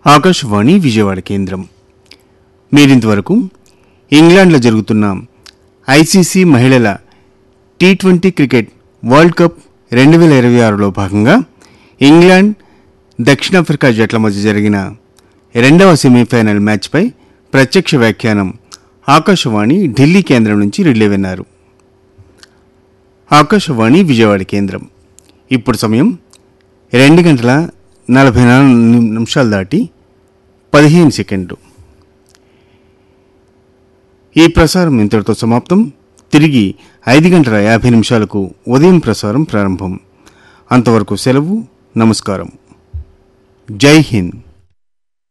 ఆకాశవాణి విజయవాడ కేంద్రం మీరింతవరకు ఇంగ్లాండ్లో జరుగుతున్న ఐసీసీ మహిళల T twenty cricket world cup రెండు వేల ఇరవై ఆరులో భాగంగా ఇంగ్లాండ్ దక్షిణాఫ్రికా జట్ల మధ్య జరిగిన రెండవ సెమీఫైనల్ మ్యాచ్పై ప్రత్యక్ష వ్యాఖ్యానం ఆకాశవాణి ఢిల్లీ కేంద్రం నుంచి రిలే విన్నారు ఆకాశవాణి విజయవాడ కేంద్రం ఇప్పుడు సమయం రెండు గంటల నలభై నాలుగు ని- నిమిషాలు దాటి పదిహేను సెకండ్లు ఈ ప్రసారం ఇంతటితో సమాప్తం తిరిగి ఐదు గంటల యాభై నిమిషాలకు ఉదయం ప్రసారం ప్రారంభం అంతవరకు సెలవు నమస్కారం జై హింద్